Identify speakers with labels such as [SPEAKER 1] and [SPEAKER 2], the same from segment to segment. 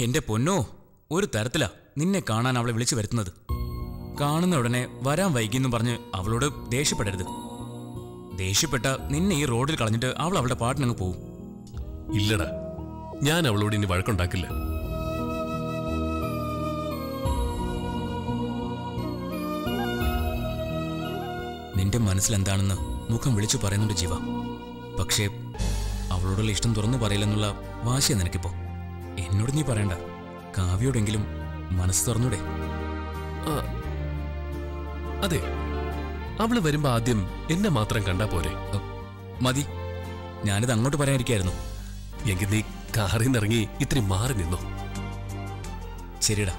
[SPEAKER 1] എന്റെ പൊന്നോ ഒരു തരത്തിലാ നിന്നെ കാണാൻ അവളെ വിളിച്ചു വരുത്തുന്നത് കാണുന്ന ഉടനെ വരാൻ വൈകിയെന്നും പറഞ്ഞ് അവളോട് ദേഷ്യപ്പെടരുത് ദേഷ്യപ്പെട്ട നിന്നെ ഈ റോഡിൽ കളഞ്ഞിട്ട് അവൾ അവളുടെ പാട്ടിനങ്ങ് പോവും
[SPEAKER 2] ഇല്ലടാ ഞാൻ അവളോട് ഇനി വഴക്കുണ്ടാക്കില്ല
[SPEAKER 1] നിന്റെ മനസ്സിലെന്താണെന്ന് മുഖം വിളിച്ചു പറയുന്നുണ്ട് ജീവ പക്ഷേ അവളോടുള്ള ഇഷ്ടം തുറന്നു പറയില്ലെന്നുള്ള വാശിയാ നിനക്കിപ്പോ എന്നോട് നീ പറയണ്ട കാവ്യോടെങ്കിലും മനസ്സ് തുറന്നൂടെ
[SPEAKER 2] ആ, അതെ അവള് വരുമ്പോ ആദ്യം എന്നെ മാത്രം കണ്ടാ പോരെ
[SPEAKER 1] അ, മതി ഞാനിത് അങ്ങോട്ട് പറയാനിരിക്കായിരുന്നു
[SPEAKER 2] എങ്കിൽ നീ കാറിൽ നിന്ന് ഇറങ്ങി ഇത്തിരി മാറി നിന്നോ
[SPEAKER 1] ശരിടാ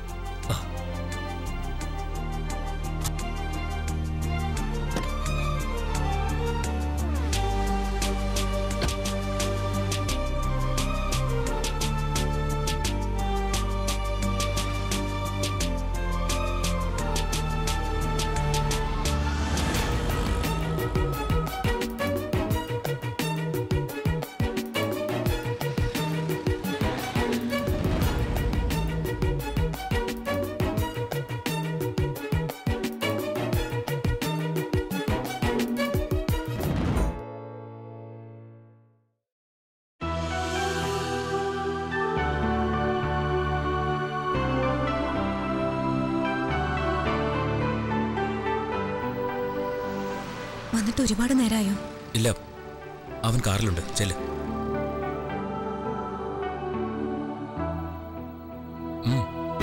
[SPEAKER 3] വന്നിട്ട് ഒരുപാട് നേരമായോ
[SPEAKER 1] ഇല്ല അവൻ കാറിലുണ്ട് ചെല്ല് ഉം.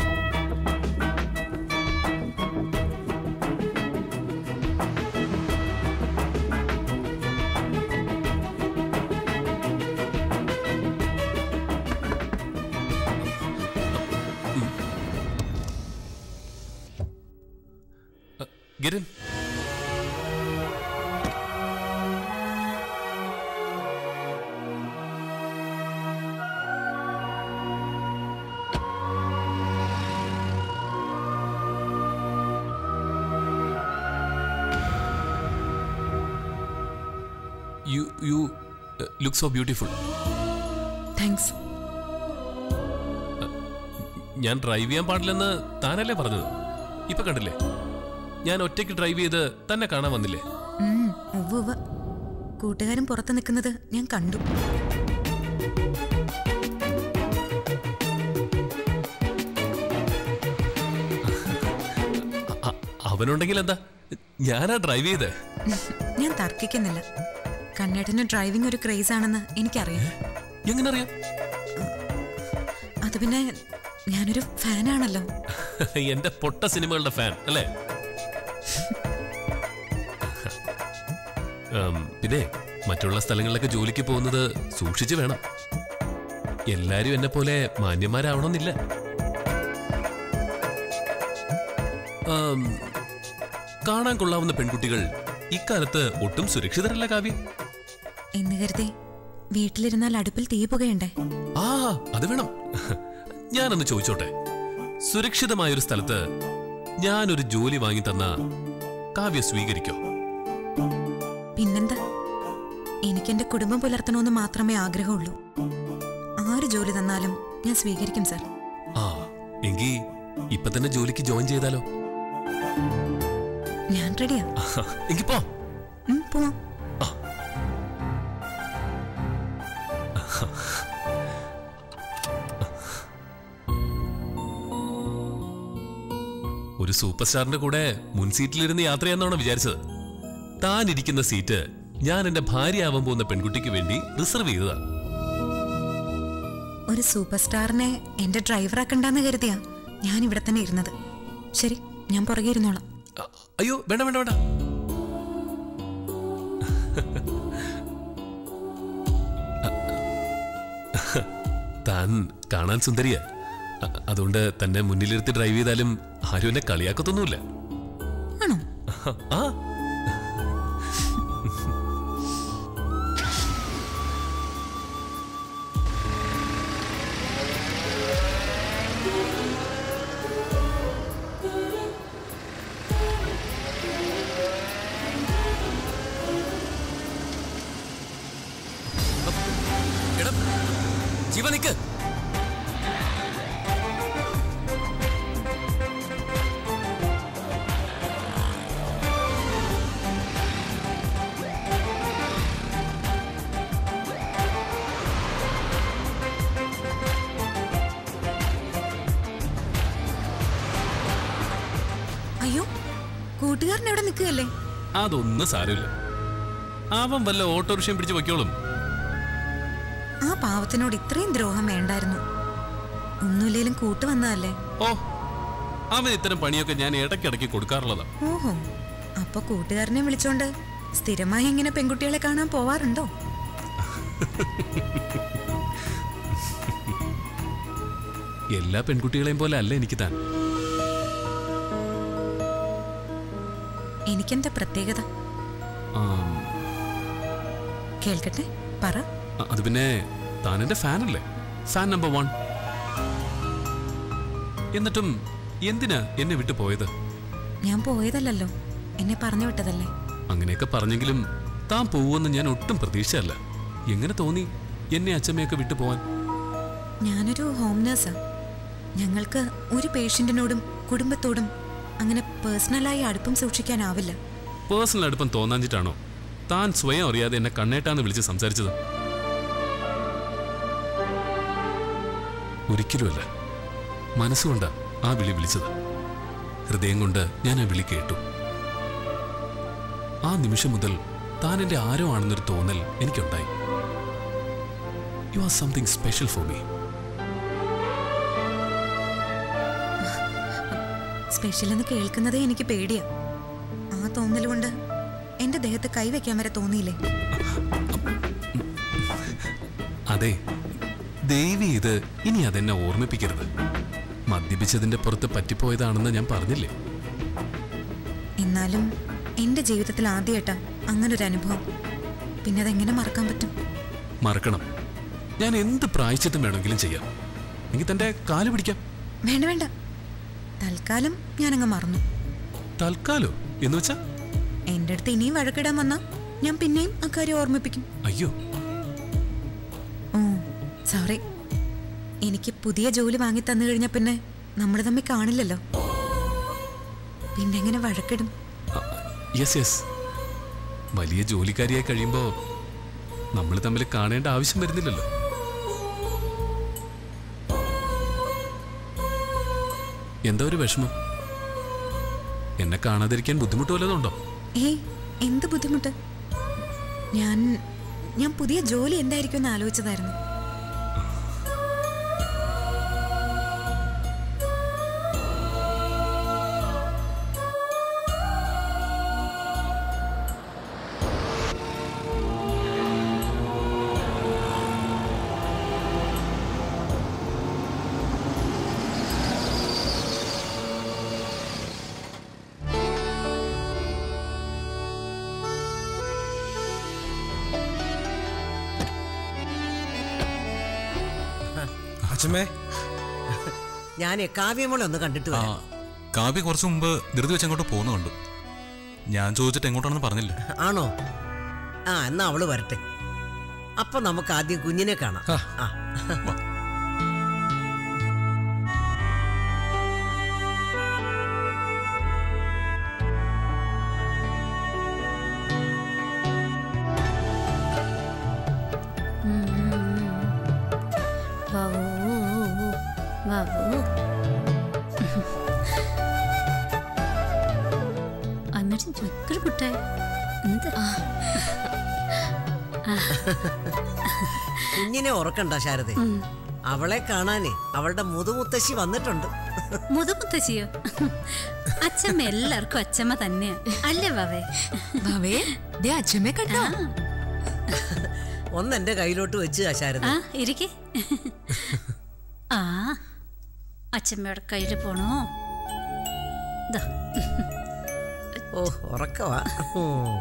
[SPEAKER 2] ഗിരൻ you you look so beautiful
[SPEAKER 3] thanks
[SPEAKER 2] ഞാൻ ഡ്രൈവ് ചെയ്യാൻ പാടില്ലെന്ന് താനല്ലേ പറഞ്ഞത് ഇപ്പൊ കണ്ടില്ലേ ഞാൻ ഒറ്റയ്ക്ക് ഡ്രൈവ് ചെയ്ത് തന്നെ കാണാൻ വന്നില്ലേ
[SPEAKER 3] ഉം, ഉവ്വ് ഉവ്വ്. കൂട്ടുകാരൻ പുറത്ത് നിൽക്കുന്നത് ഞാൻ കണ്ടു
[SPEAKER 2] അ- അവനുണ്ടെങ്കിൽ എന്താ ഞാനാ ഡ്രൈവ് ചെയ്തേ
[SPEAKER 3] ഞാൻ തർക്കിക്കുന്നില്ല കണ്ണേട്ടന് ഡ്രൈവിംഗ് ഒരു ക്രേസ് ആണെന്ന് എനിക്കറിയാം
[SPEAKER 2] എങ്ങനെ അറിയാം
[SPEAKER 3] അത് പിന്നെ ഞാനൊരു ഫാനാണല്ലോ
[SPEAKER 2] എന്റെ പൊട്ട സിനിമകളുടെ ഫാൻ അല്ലേ ഉം, പിന്നെ മറ്റുള്ള സ്ഥലങ്ങളിലൊക്കെ ജോലിക്ക് പോകുന്നത് സൂക്ഷിച്ചു വേണം എല്ലാരും എന്നെ പോലെ മാന്യന്മാരാവണമെന്നില്ല ഉം, കാണാൻ കൊള്ളാവുന്ന പെൺകുട്ടികൾ ഇക്കാലത്ത് ഒട്ടും സുരക്ഷിതരല്ല കാവ്യ
[SPEAKER 3] എന്ന് കരുതി വീട്ടിലിരുന്നാൽ അടുപ്പിൽ തീ പുകയുണ്ടേ
[SPEAKER 2] ആ അത് വേണം ഞാനൊന്ന് ചോദിച്ചോട്ടെ സുരക്ഷിതമായൊരു സ്ഥലത്ത് ഞാനൊരു ജോലി വാങ്ങി തന്ന കാവ്യ സ്വീകരിക്കോ
[SPEAKER 3] പിന്നെന്താ എനിക്കെന്റെ കുടുംബം പുലർത്തണമെന്ന് മാത്രമേ ആഗ്രഹമുള്ളൂ ആര് ജോലി തന്നാലും ഞാൻ സ്വീകരിക്കും സർ
[SPEAKER 2] ആ എങ്കി ഇപ്പൊ തന്നെ ജോലിക്ക് ജോയിൻ ചെയ്താലോ
[SPEAKER 3] ഞാൻ റെഡിയാ
[SPEAKER 2] എങ്കി പോ
[SPEAKER 3] ഉം, പോവാം
[SPEAKER 2] ഒരു സൂപ്പർ സ്റ്റാറിന്റെ കൂടെ മുൻ സീറ്റിലിരുന്ന് യാത്ര ചെയ്യാന്നാണോ വിചാരിച്ചത് താൻ ഇരിക്കുന്ന സീറ്റ് ഞാൻ എന്റെ ഭാര്യയാവാൻ പോകുന്ന പെൺകുട്ടിക്ക് വേണ്ടി റിസർവ് ചെയ്തതാ
[SPEAKER 3] ഒരു സൂപ്പർ സ്റ്റാറിനെ എന്റെ ഡ്രൈവറാക്കണ്ടെന്ന് കരുതിയാ ഞാൻ ഇവിടെ തന്നെ ഇരുന്നത് ശരി ഞാൻ പുറകെ ഇരുന്നോളാം
[SPEAKER 2] അ- അയ്യോ വേണ്ട വേണ്ട വേണ്ട താൻ കാണാൻ സുന്ദരിയാ അ- അതുകൊണ്ട് തന്നെ മുന്നിലിരുത്തി ഡ്രൈവ് ചെയ്താലും ആരും എന്നെ കളിയാക്കത്തൊന്നുമില്ല
[SPEAKER 3] ആണോ
[SPEAKER 2] ആ
[SPEAKER 1] എടാ ജീവ നിക്ക്
[SPEAKER 3] കൂട്ടുകാരൻ അവിടെ നിൽക്കുകയല്ലേ
[SPEAKER 2] അതൊന്നും സാരമില്ല അവൻ വല്ല ഓട്ടോറിക്ഷയും പിടിച്ച് വയ്ക്കോളും
[SPEAKER 3] ആ പാവത്തിനോട് ഇത്രയും ദ്രോഹം വേണ്ടായിരുന്നു ഒന്നുമില്ലേലും കൂട്ടു വന്നതല്ലേ
[SPEAKER 2] ഓ അവൻ ഇത്തരം പണിയൊക്കെ ഞാൻ ഇടയ്ക്കിടയ്ക്ക് കൊടുക്കാറുള്ളതാ
[SPEAKER 3] ഓഹോ അപ്പൊ കൂട്ടുകാരനെ വിളിച്ചോണ്ട് സ്ഥിരമായി ഇങ്ങനെ പെൺകുട്ടികളെ കാണാൻ പോവാറുണ്ടോ
[SPEAKER 2] എല്ലാ പെൺകുട്ടികളെയും പോലെ അല്ല എനിക്ക് താൻ
[SPEAKER 3] എനിക്കെന്താ പ്രത്യേകത
[SPEAKER 2] ആം,
[SPEAKER 3] കേൾക്കട്ടെ പറ
[SPEAKER 2] അ- അത് പിന്നെ താൻ എന്റെ ഫാനല്ലേ ഫാൻ നമ്പർ വൺ എന്നിട്ടും എന്തിനാ എന്നെ വിട്ടു പോയത്
[SPEAKER 3] ഞാൻ പോയതല്ലല്ലോ എന്നെ പറഞ്ഞു വിട്ടതല്ലേ
[SPEAKER 2] അങ്ങനെയൊക്കെ പറഞ്ഞെങ്കിലും താൻ പോവുമെന്ന് ഞാൻ ഒട്ടും പ്രതീക്ഷയല്ല എങ്ങനെ തോന്നി എന്നെ അച്ഛമ്മയൊക്കെ വിട്ടു പോവാൻ
[SPEAKER 3] ഞാനൊരു ഹോം നേഴ്സാ ഞങ്ങൾക്ക് ഒരു പേഷ്യന്റിനോടും കുടുംബത്തോടും അങ്ങനെ പേഴ്സണലായി അടുപ്പം സൂക്ഷിക്കാനാവില്ല
[SPEAKER 2] പേഴ്സണൽ അടുപ്പം തോന്നാഞ്ഞിട്ടാണോ താൻ സ്വയം അറിയാതെ എന്നെ കണ്ണേട്ടാന്ന് വിളിച്ച് സംസാരിച്ചത് ഒരിക്കലുമല്ല മനസ്സുകൊണ്ടാ ആ വിളി വിളിച്ചത് ഹൃദയം കൊണ്ട് ഞാൻ ആ വിളി കേട്ടു ആ നിമിഷം മുതൽ താൻ എന്റെ ആരോ ആണെന്നൊരു തോന്നൽ എനിക്കുണ്ടായി you are something special for me
[SPEAKER 3] special എന്ന് കേൾക്കുന്നതേ എനിക്ക് പേടിയാ ആ തോന്നൽ കൊണ്ട് എന്റെ ദേഹത്ത് കൈവയ്ക്കാൻ വരെ തോന്നിയില്ലേ
[SPEAKER 2] അതെ ദേവി ഇത് ഇനി അതെന്നെ ഓർമ്മിപ്പിക്കരുത് മദ്യപിച്ചതിന്റെ പുറത്ത് പറ്റിപ്പോയതാണെന്ന് ഞാൻ പറഞ്ഞില്ലേ
[SPEAKER 3] എന്നാലും എന്റെ ജീവിതത്തിൽ ആദ്യമായിട്ടാ അങ്ങനൊരു അനുഭവം പിന്നെ അതെങ്ങനെ മറക്കാൻ പറ്റും
[SPEAKER 2] മറക്കണം ഞാൻ എന്ത് പ്രായച്ചിത്തം വേണമെങ്കിലും ചെയ്യാം എനിക്ക് തന്റെ കാല് പിടിക്കാം
[SPEAKER 3] വേണ്ട വേണ്ട തൽക്കാലം ഞാനങ്ങ് മറന്നു
[SPEAKER 2] തൽക്കാലോ എന്ന് വെച്ചാ
[SPEAKER 3] എന്റെ അടുത്ത് ഇനിയും വഴക്കിടാൻ വന്നാ ഞാൻ പിന്നെയും അക്കാര്യം ഓർമ്മിപ്പിക്കും
[SPEAKER 2] അയ്യോ
[SPEAKER 3] ഓ സോറി എനിക്ക് പുതിയ ജോലി വാങ്ങി തന്നു കഴിഞ്ഞാൽ പിന്നെ നമ്മൾ തമ്മിൽ കാണില്ലല്ലോ പിന്നെ എങ്ങനെ വഴക്കിടും
[SPEAKER 2] യെസ് യെസ് വലിയ ജോലിക്കാരിയായി കഴിയുമ്പോ നമ്മൾ തമ്മിൽ കാണേണ്ട ആവശ്യം വരുന്നില്ലല്ലോ എന്താ ഒരു വിഷമം എന്നെ കാണാതിരിക്കാൻ ബുദ്ധിമുട്ട് വല്ലതുണ്ടോ
[SPEAKER 3] ഏയ് എന്ത് ബുദ്ധിമുട്ട് ഞാൻ ഞാൻ പുതിയ ജോലി എന്തായിരിക്കും എന്ന് ആലോചിച്ചതായിരുന്നു
[SPEAKER 4] അച്ഛമ്മേ
[SPEAKER 5] ഞാൻ കാവ്യമോളെ ഒന്ന് കണ്ടിട്ട്
[SPEAKER 4] ആ
[SPEAKER 5] വരാം
[SPEAKER 4] കാവ്യ കുറച്ച് മുമ്പ് ധൃതി വെച്ച് അങ്ങോട്ട് പോകുന്ന കണ്ടു ഞാൻ ചോദിച്ചിട്ട് എങ്ങോട്ടാണെന്ന് പറഞ്ഞില്ല
[SPEAKER 5] ആണോ ആ എന്നാ അവള് വരട്ടെ അപ്പൊ നമുക്ക് ആദ്യം കുഞ്ഞിനെ കാണാം
[SPEAKER 4] ആ.
[SPEAKER 5] ആ
[SPEAKER 4] വാ.
[SPEAKER 6] ബാബു ബാബു അമ്മയുടെ ചുക്കർ പുട്ടെ എന്ത്
[SPEAKER 5] കുഞ്ഞിനെ ഉറക്കണ്ട ശാരദ അവളെ കാണാനേ അവളുടെ മുതുമുത്തശ്ശി വന്നിട്ടുണ്ട്
[SPEAKER 6] മുതുമുത്തശ്ശിയോ അച്ഛമ്മ എല്ലാവർക്കും അച്ഛമ്മ തന്നെയാ അല്ലേ ബാവേ
[SPEAKER 3] ഭാവേ ദേ അച്ഛമ്മേ കണ്ടോ
[SPEAKER 5] ഒന്ന് എന്റെ കയ്യിലോട്ട് വെച്ച് ആ ശാരദ
[SPEAKER 6] ആ ഇരിക്കെ ആ അച്ഛമ്മയുടെ കയ്യിൽ പോണോ ദാ
[SPEAKER 5] ഓ ഉറക്കവാ ഉം.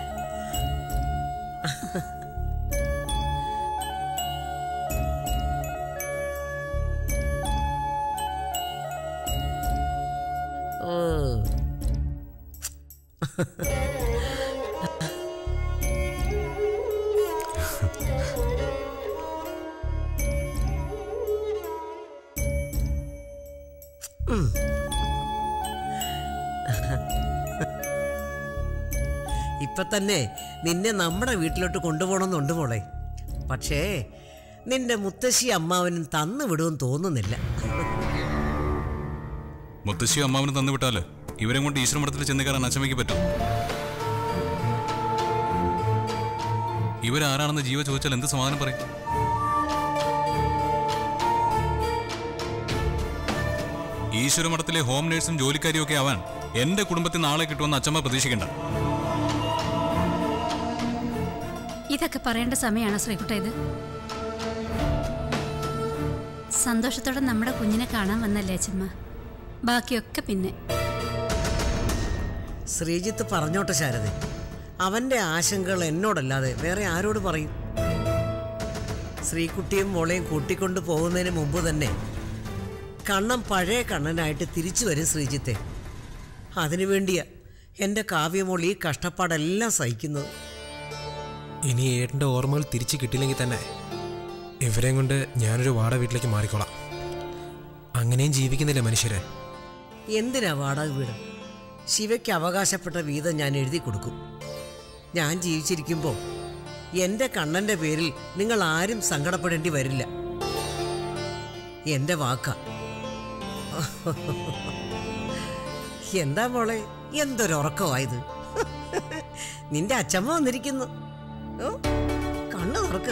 [SPEAKER 5] ഓ ഇപ്പൊ തന്നെ നിന്നെ നമ്മുടെ വീട്ടിലോട്ട് കൊണ്ടുപോകണമെന്നുണ്ട് മോളെ പക്ഷേ നിന്റെ മുത്തശ്ശി അമ്മാവനും തന്നു വിടുമെന്ന് തോന്നുന്നില്ല
[SPEAKER 4] മുത്തശ്ശി അമ്മാവന് തന്നു വിട്ടാല് ഇവരെ കൊണ്ട് ഈശ്വരമഠത്തിൽ ചെന്ന് കയറാൻ അച്ചമ്മയ്ക്ക് പറ്റും ഇവരാരാണെന്ന് ജീവ ചോദിച്ചാൽ എന്ത് സമാധാനം പറയും ഈശ്വരമഠത്തിലെ ഹോം നേഴ്സും ജോലിക്കാരിയും ഒക്കെ ആവാൻ എന്റെ കുടുംബത്തിൽ നാളെ കിട്ടുമെന്ന് അച്ചമ്മ പ്രതീക്ഷിക്കണ്ട
[SPEAKER 6] ഇതൊക്കെ പറയേണ്ട സമയമാണോ ശ്രീകുട്ട ഇത് സന്തോഷത്തോടെ നമ്മുടെ കുഞ്ഞിനെ കാണാൻ വന്നല്ലേ അച്ഛമ്മ ബാക്കിയൊക്കെ പിന്നെ
[SPEAKER 5] ശ്രീജിത്ത് പറഞ്ഞോട്ടെ ശാരദ അവന്റെ ആശങ്കകൾ എന്നോടല്ലാതെ വേറെ ആരോട് പറയും ശ്രീകുട്ടിയും മോളെയും കൂട്ടിക്കൊണ്ട് പോകുന്നതിന് മുമ്പ് തന്നെ കണ്ണൻ പഴയ കണ്ണനായിട്ട് തിരിച്ചു വരും ശ്രീജിത്തെ അതിനു വേണ്ടിയാ എൻ്റെ കാവ്യമോൾ ഈ കഷ്ടപ്പാടെല്ലാം സഹിക്കുന്നത്
[SPEAKER 7] ഇനി ഏട്ടൻ്റെ ഓർമ്മകൾ തിരിച്ചു കിട്ടിയില്ലെങ്കിൽ തന്നെ ഇവരെയും കൊണ്ട് ഞാനൊരു വാട വീട്ടിലേക്ക് മാറിക്കോളാം അങ്ങനെയും ജീവിക്കുന്നില്ല മനുഷ്യരെ
[SPEAKER 5] എന്തിനാ വാടക വീട് ശിവയ്ക്ക് അവകാശപ്പെട്ട വീതം ഞാൻ എഴുതി കൊടുക്കും ഞാൻ ജീവിച്ചിരിക്കുമ്പോൾ എൻ്റെ കണ്ണൻ്റെ പേരിൽ നിങ്ങൾ ആരും സങ്കടപ്പെടേണ്ടി വരില്ല എൻ്റെ വാക്ക എന്താ മോളെ എന്തൊരുറക്കമായത് നിന്റെ അച്ചമ്മ വന്നിരിക്കുന്നു ഓ, കണ്ണ് തുറക്ക്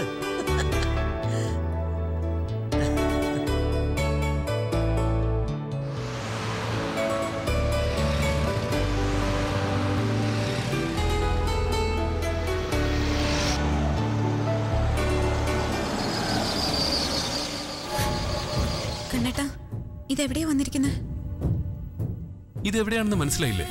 [SPEAKER 3] കണ്ണേട്ടാ ഇതെവിടെയാ വന്നിരിക്കുന്നത്
[SPEAKER 2] ഇതെവിടെയാണെന്ന് മനസ്സിലായില്ലേ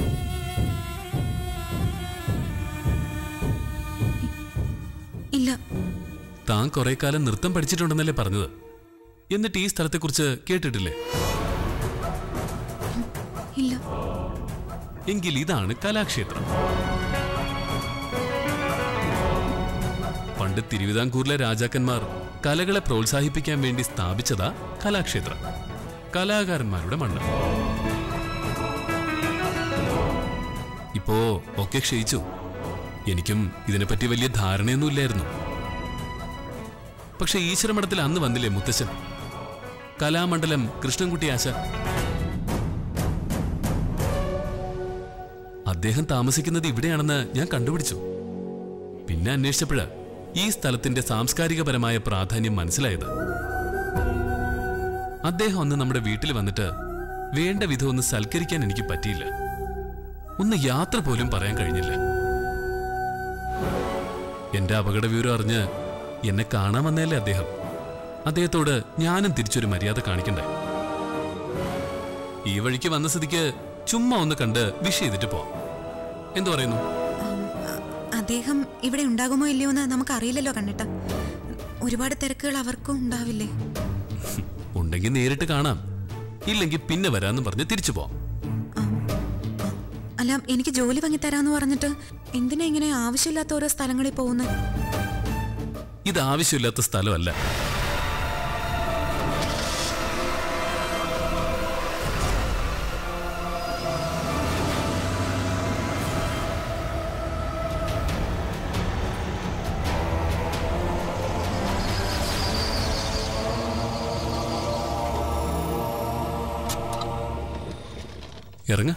[SPEAKER 3] ഇല്ല
[SPEAKER 2] താൻ കുറെ കാലം നൃത്തം പഠിച്ചിട്ടുണ്ടെന്നല്ലേ പറഞ്ഞത് എന്നിട്ട് ഈ സ്ഥലത്തെക്കുറിച്ച് കേട്ടിട്ടില്ലേ
[SPEAKER 3] ഇല്ല
[SPEAKER 2] എങ്കിൽ ഇതാണ് കലാക്ഷേത്രം പണ്ട് തിരുവിതാംകൂറിലെ രാജാക്കന്മാർ കലകളെ പ്രോത്സാഹിപ്പിക്കാൻ വേണ്ടി സ്ഥാപിച്ചതാ കലാക്ഷേത്രം കലാകാരന്മാരുടെ മണ്ണ് ഇപ്പോ ഒക്കെ ക്ഷയിച്ചു എനിക്കും ഇതിനെപ്പറ്റി വലിയ ധാരണയൊന്നുമില്ലായിരുന്നു പക്ഷെ ഈശ്വരമഠത്തിൽ അന്ന് വന്നില്ലേ മുത്തശ്ശൻ കലാമണ്ഡലം കൃഷ്ണൻകുട്ടി ആശ അദ്ദേഹം താമസിക്കുന്നത് ഇവിടെയാണെന്ന് ഞാൻ കണ്ടുപിടിച്ചു പിന്നെ അന്വേഷിച്ചപ്പോഴ് ഈ സ്ഥലത്തിന്റെ സാംസ്കാരികപരമായ പ്രാധാന്യം മനസ്സിലായത് അദ്ദേഹം അന്ന് നമ്മുടെ വീട്ടിൽ വന്നിട്ട് വേണ്ട വിധം ഒന്ന് സൽക്കരിക്കാൻ എനിക്ക് പറ്റിയില്ല ഒന്ന് യാത്ര പോലും പറയാൻ കഴിഞ്ഞില്ല എന്റെ അപകട വിവരം അറിഞ്ഞ് എന്നെ കാണാൻ വന്നതല്ലേ അദ്ദേഹം അദ്ദേഹത്തോട് ഞാനും തിരിച്ചൊരു മര്യാദ കാണിക്കണ്ടേ ഈ വഴിക്ക് വന്ന സ്ഥിതിക്ക് ചുമ്മാ ഒന്ന് കണ്ട് വിഷ് ചെയ്തിട്ട് പോവാം എന്തു പറയുന്നു
[SPEAKER 3] ആം, അ- അദ്ദേഹം ഇവിടെ ഉണ്ടാകുമോ ഇല്ലയോ എന്ന് നമുക്കറിയില്ലല്ലോ കണ്ണേട്ടാ ഒരുപാട് തിരക്കുകൾ അവർക്കും ഉണ്ടാവില്ലേ
[SPEAKER 2] ഉണ്ടെങ്കിൽ നേരിട്ട് കാണാം ഇല്ലെങ്കിൽ പിന്നെ വരാന്ന് പറഞ്ഞ് തിരിച്ചു പോവാം
[SPEAKER 3] അല്ല എനിക്ക് ജോലി വാങ്ങിത്തരാന്ന് പറഞ്ഞിട്ട് എന്തിനാ ഇങ്ങനെ ആവശ്യമില്ലാത്ത ഓരോ സ്ഥലങ്ങളിൽ പോകുന്നത്
[SPEAKER 2] ഇത് ആവശ്യമില്ലാത്ത സ്ഥലമല്ല ഇറങ്ങ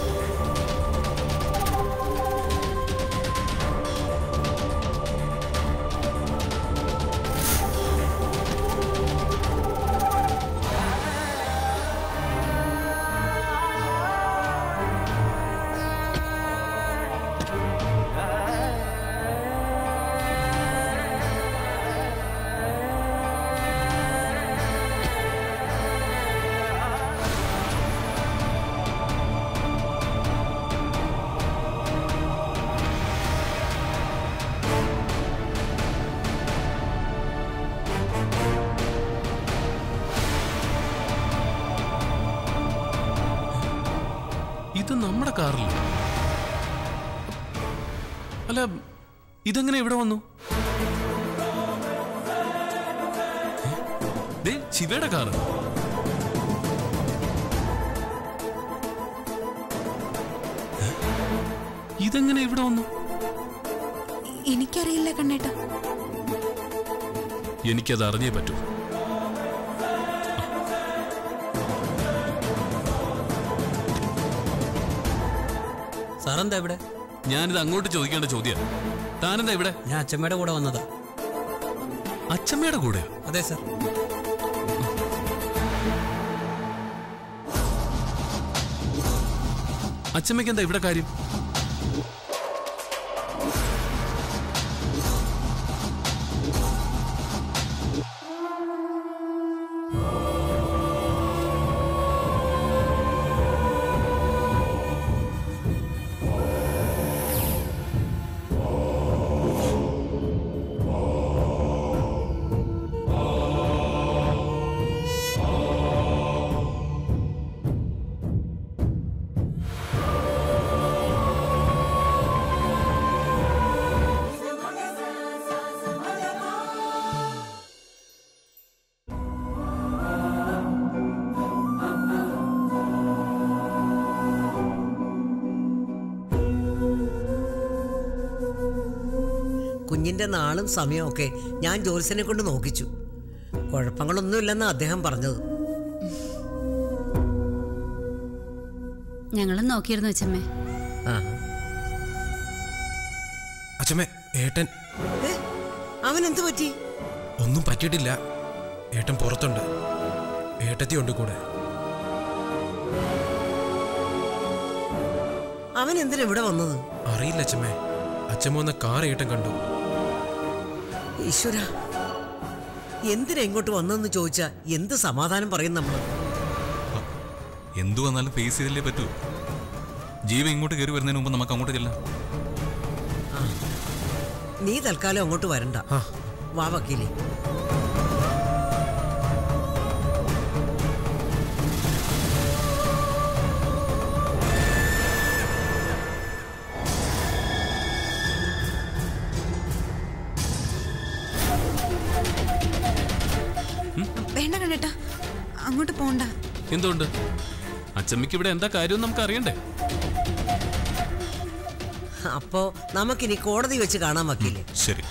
[SPEAKER 2] ഇത് നമ്മുടെ കാറിൽ അല്ല ഇതെങ്ങനെ ഇവിടെ വന്നു ഏ? ദേ, ശിവയുടെ കാറ് ഏ? ഇതെങ്ങനെ ഇവിടെ വന്നു
[SPEAKER 3] എനിക്കറിയില്ല കണ്ണേട്ടാ
[SPEAKER 2] എനിക്കത് അറിഞ്ഞേ പറ്റൂ
[SPEAKER 8] സാറെന്താ ഇവിടെ
[SPEAKER 2] ഞാനിത് അങ്ങോട്ട് ചോദിക്കേണ്ട ചോദ്യം താനെന്താ ഇവിടെ
[SPEAKER 8] ഞാൻ അച്ഛമ്മയുടെ കൂടെ വന്നതാ
[SPEAKER 2] അച്ഛമ്മയുടെ കൂടെ
[SPEAKER 8] അതെ സാർ
[SPEAKER 2] അച്ഛമ്മയ്ക്ക് എന്താ ഇവിടെ കാര്യം
[SPEAKER 5] കുഞ്ഞിന്റെ നാളും സമയവും ഒക്കെ ഞാൻ ജോത്സ്യനെ കൊണ്ട് നോക്കിച്ചു കുഴപ്പങ്ങളൊന്നുമില്ലെന്ന് അദ്ദേഹം പറഞ്ഞത്
[SPEAKER 6] ഞങ്ങളും നോക്കിയിരുന്നു അച്ഛമ്മേ
[SPEAKER 5] ആ
[SPEAKER 7] അച്ഛമ്മേ ഏട്ടൻ
[SPEAKER 5] ഏ, അവൻ എന്ത് പറ്റി
[SPEAKER 7] ഒന്നും പറ്റിയിട്ടില്ല ഏട്ടൻ പുറത്തുണ്ട് ഏട്ടത്തി ഉണ്ട് കൂടെ
[SPEAKER 5] അവൻ എന്തിനാ ഇവിടെ വന്നത്
[SPEAKER 7] അറിയില്ല അച്ഛമ്മേ അച്ഛമ്മ വന്ന കാർ ഏട്ടൻ കണ്ടു
[SPEAKER 5] ഈശ്വര എന്തിനാ ഇങ്ങോട്ട് വന്നതെന്ന് ചോദിച്ചാ എന്ത് സമാധാനം പറയും നമ്മള്
[SPEAKER 4] എന്തു വന്നാലും ഫേസ് ചെയ്തല്ലേ പറ്റൂ ജീവ ഇങ്ങോട്ട് കയറി വരുന്നതിന് മുമ്പ് നമുക്ക് അങ്ങോട്ട് ചെല്ലാം
[SPEAKER 5] നീ തൽക്കാലം അങ്ങോട്ട് വരണ്ട
[SPEAKER 7] ആ.
[SPEAKER 5] വാ വക്കീലേ
[SPEAKER 3] വേണ്ട കണ്ണേട്ടാ അങ്ങോട്ട് പോണ്ട
[SPEAKER 2] എന്തുകൊണ്ട് അച്ഛമ്മയ്ക്ക് ഇവിടെ എന്താ കാര്യം നമുക്ക് അറിയണ്ടേ
[SPEAKER 5] അപ്പോ നമുക്കിനി കോടതി വെച്ച് കാണാൻ വക്കീലേ
[SPEAKER 4] ശരി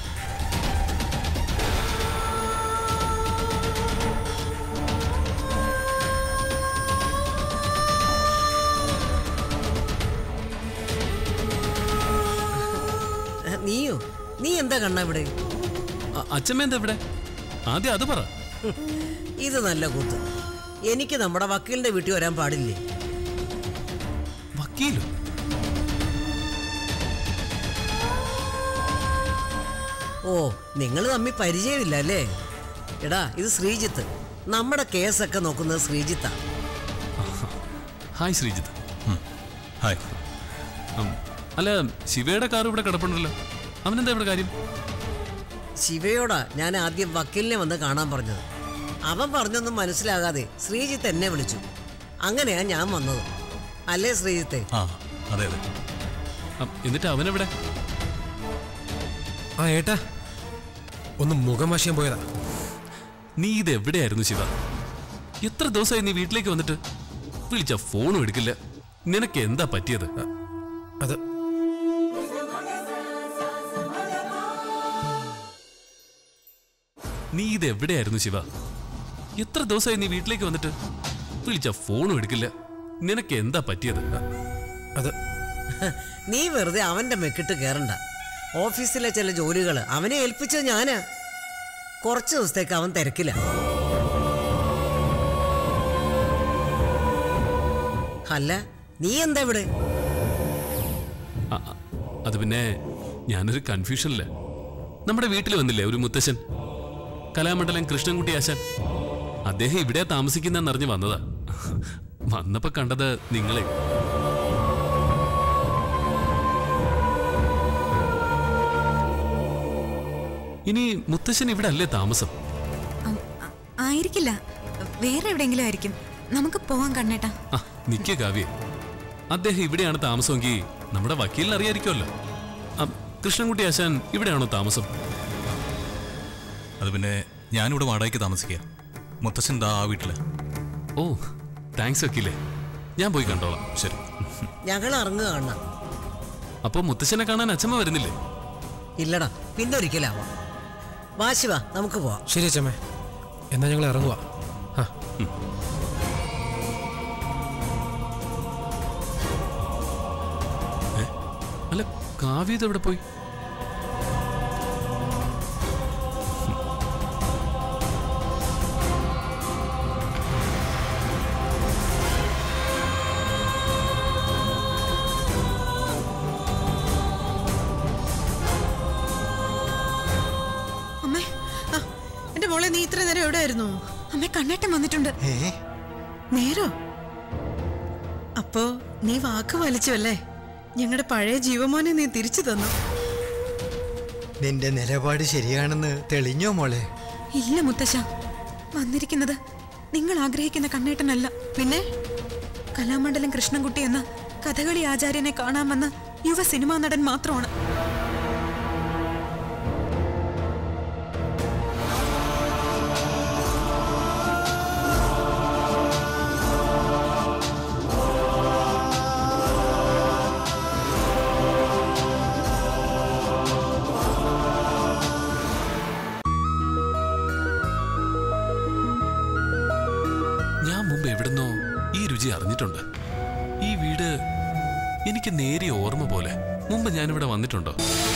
[SPEAKER 5] നീയോ നീ എന്താ കണ്ണ ഇവിടെ
[SPEAKER 2] അ- അച്ഛമ്മ എന്താ ഇവിടെ ആദ്യം അത് പറ
[SPEAKER 5] ഹും, ഇത് നല്ല കൂത്ത് എനിക്ക് നമ്മുടെ വക്കീലിന്റെ വീട്ടിൽ വരാൻ പാടില്ലേ
[SPEAKER 2] വക്കീലോ
[SPEAKER 5] ഓ നിങ്ങൾ തമ്മിൽ പരിചയമില്ല അല്ലേ എടാ ഇത് ശ്രീജിത്ത് നമ്മുടെ കേസൊക്കെ നോക്കുന്നത് ശ്രീജിത്താ
[SPEAKER 2] ഹായ് ശ്രീജിത്ത്
[SPEAKER 4] ഉം. ഹായ്
[SPEAKER 2] ഉം. അല്ല ശിവയുടെ കാർ ഇവിടെ കിടപ്പുണ്ടല്ലോ അവനെന്താ ഇവിടെ കാര്യം
[SPEAKER 5] ശിവയോടാ ഞാൻ ആദ്യം വക്കീലിനെ വന്ന് കാണാൻ പറഞ്ഞത് അവൻ പറഞ്ഞൊന്നും മനസ്സിലാകാതെ ശ്രീജിത്ത് എന്നെ വിളിച്ചു അങ്ങനെയാ ഞാൻ വന്നത് അല്ലേ ശ്രീജിത്തെ
[SPEAKER 4] ആ അതെ അതെ
[SPEAKER 2] അ, എന്നിട്ട് അവനെവിടെ
[SPEAKER 7] ആ ഏട്ടാ ഒന്ന് മുഖം വശം പോയതാ
[SPEAKER 2] നീ ഇത് എവിടെയായിരുന്നു ശിവ എത്ര ദിവസമായി നീ വീട്ടിലേക്ക് വന്നിട്ട് വിളിച്ച ഫോണും എടുക്കില്ല നിനക്ക് എന്താ പറ്റിയത്
[SPEAKER 7] അത്
[SPEAKER 2] നീ ഇത് എവിടെയായിരുന്നു ശിവ എത്ര ദിവസമായി നീ വീട്ടിലേക്ക് വന്നിട്ട് വിളിച്ച ഫോണും എടുക്കില്ല നിനക്ക് എന്താ പറ്റിയത്
[SPEAKER 7] അത്
[SPEAKER 5] നീ വെറുതെ അവന്റെ മെക്കിട്ട് കയറണ്ട ഓഫീസിലെ ചില ജോലികൾ അവനെ ഏൽപ്പിച്ചത് ഞാനാ കുറച്ച് ദിവസത്തേക്ക് അവൻ തിരക്കില്ല അല്ല നീ എന്താ ഇവിടെ
[SPEAKER 2] അ- അ- അത് പിന്നെ ഞാനൊരു കൺഫ്യൂഷനില്ല നമ്മുടെ വീട്ടിൽ വന്നില്ലേ ഒരു മുത്തശ്ശൻ കലാമണ്ഡലം കൃഷ്ണൻകുട്ടി ആശാൻ അദ്ദേഹം ഇവിടെ താമസിക്കുന്നെന്നറിഞ്ഞ് വന്നതാ വന്നപ്പോ കണ്ടത് നിങ്ങളെ ഇനി മുത്തശ്ശൻ ഇവിടെ അല്ലേ താമസം
[SPEAKER 3] ഉം, ആ- ആയിരിക്കില്ല വേറെ എവിടെയെങ്കിലും ആയിരിക്കും നമുക്ക് പോവാൻ കണ്ണേട്ടാ
[SPEAKER 2] ആ നിക്ക് കാവ്യ അദ്ദേഹം ഇവിടെയാണ് താമസമെങ്കിൽ നമ്മുടെ വക്കീലിന് അറിയായിരിക്കുമല്ലോ ആ, കൃഷ്ണൻകുട്ടി ആശാൻ ഇവിടെയാണോ താമസം
[SPEAKER 4] അത് പിന്നെ ഞാനിവിടെ വാടകയ്ക്ക് താമസിക്കുക മുത്തശ്ശൻ ദാ ആ വീട്ടില്
[SPEAKER 2] ഓ താങ്ക്സ് വക്കീലേ ഞാൻ പോയി കണ്ടോളാം
[SPEAKER 4] ശരി
[SPEAKER 5] ഞങ്ങൾ ഇറങ്ങുക കാണ
[SPEAKER 2] അപ്പൊ മുത്തശ്ശനെ കാണാൻ അച്ഛമ്മ വരുന്നില്ലേ
[SPEAKER 5] ഇല്ലടാ പിന്നൊരിക്കലാവാം വാശിവ നമുക്ക് പോവാം
[SPEAKER 7] ശരി അച്ഛമ്മേ എന്നാ ഞങ്ങൾ ഇറങ്ങുക ആ
[SPEAKER 2] കാവ്യത് എവിടെ പോയി
[SPEAKER 8] അമ്മേ ആ, എന്റെ മോളെ നീ ഇത്ര നേരം എവിടെയായിരുന്നു
[SPEAKER 3] അമ്മ കണ്ണേട്ടൻ വന്നിട്ടുണ്ട്
[SPEAKER 8] ഏ നേരോ അപ്പോ നീ വാക്ക് വലിച്ചു അല്ലേ ഞങ്ങളുടെ പഴയ ജീവമോനെ നീ തിരിച്ചു തന്നു
[SPEAKER 9] നിന്റെ നിലപാട് ശരിയാണെന്ന് തെളിഞ്ഞോ മോളെ
[SPEAKER 3] ഇല്ല മുത്തശ്ശ വന്നിരിക്കുന്നത് നിങ്ങൾ ആഗ്രഹിക്കുന്ന കണ്ണേട്ടനല്ല
[SPEAKER 8] പിന്നെ
[SPEAKER 3] കലാമണ്ഡലം കൃഷ്ണൻകുട്ടി എന്ന കഥകളി ആചാര്യനെ കാണാമെന്ന യുവ സിനിമാ നടൻ മാത്രമാണ്
[SPEAKER 2] ഞാൻ മുമ്പ് എവിടുന്നോ ഈ രുചി അറിഞ്ഞിട്ടുണ്ട് ഈ വീട് എനിക്ക് നേരിയ ഓർമ്മ പോലെ മുമ്പ് ഞാനിവിടെ വന്നിട്ടുണ്ടോ